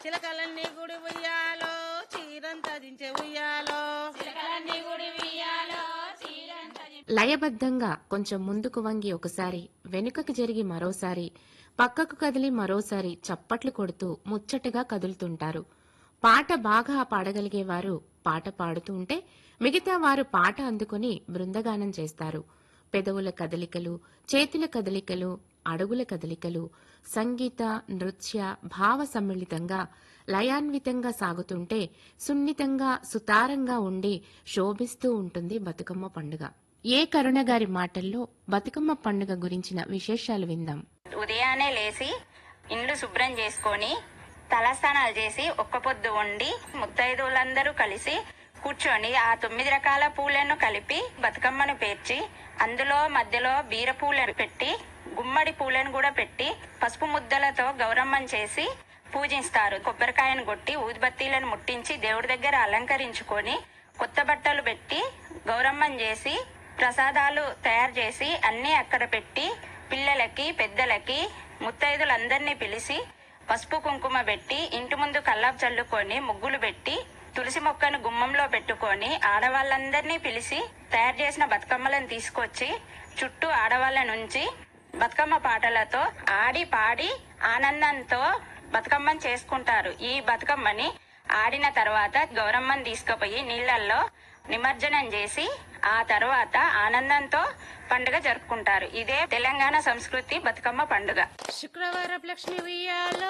చిలకలన్నీ గుడి ఉయ్యాలో చీరంతా దించే ఉయ్యాలో లయబద్ధంగా కొంచెం ముందుకు వంగి ఒకసారి వెనుకకి జరిగి మరోసారి పక్కకు కదిలి మరోసారి చప్పట్లు కొడుతూ ముచ్చటగా కదులుతుంటారు పాట బాగా పాడగలిగేవారు పాట పాడుతూ ఉంటే మిగతా వారు పాట అందుకుని బృందగానం చేస్తారు పెదవుల కదలికలు చేతుల కదలికలు అడుగుల కదలికలు సంగీత నృత్య భావ సమ్మిళితంగా లయాన్వితంగా సాగుతుంటే సున్నితంగా సుతారంగా ఉండి శోభిస్తూ ఉంటుంది బతుకమ్మ పండుగ ఏ కరుణ గారి మాటల్లో బతుకమ్మ పండుగ గురించిన విశేషాలు విందాం ఉదయాన్నే లేచి ఇండ్లు శుభ్రం చేసుకొని తలస్నానాలు చేసి ఒక్క పొద్దు వండి ముత్తైదువులందరూ కలిసి కూర్చొని ఆ తొమ్మిది రకాల పూలను కలిపి బతుకమ్మను పేర్చి అందులో మధ్యలో బీర పూలను పెట్టి గుమ్మడి పూలను కూడా పెట్టి పసుపు ముద్దలతో గౌరమ్మను చేసి పూజిస్తారు కొబ్బరికాయను కొట్టి ఊదిబత్తీలను ముట్టించి దేవుడి దగ్గర అలంకరించుకొని కొత్త బట్టలు పెట్టి గౌరమ్మను చేసి ప్రసాదాలు తయారు చేసి అన్ని అక్కడ పెట్టి పిల్లలకి పెద్దలకి ముత్తైదులందరినీ పిలిచి పసుపు కుంకుమ పెట్టి ఇంటి ముందు కల్లాపు చల్లుకొని ముగ్గులు పెట్టి తులసి మొక్కను గుమ్మంలో పెట్టుకొని ఆడవాళ్ళందరినీ పిలిచి తయారు చేసిన బతుకమ్మలను తీసుకొచ్చి చుట్టూ ఆడవాళ్ళ నుంచి బతుకమ్మ పాటలతో ఆడి పాడి ఆనందంతో బతుకమ్మని చేసుకుంటారు ఈ బతుకమ్మని ఆడిన తర్వాత గౌరమ్మని తీసుకుపోయి నీళ్ళల్లో నిమజ్జనం చేసి ఆ తర్వాత ఆనందంతో పండుగ జరుపుకుంటారు ఇదే తెలంగాణ సంస్కృతి బతుకమ్మ పండుగ శుక్రవారపు లక్ష్మి ఉయ్యాలో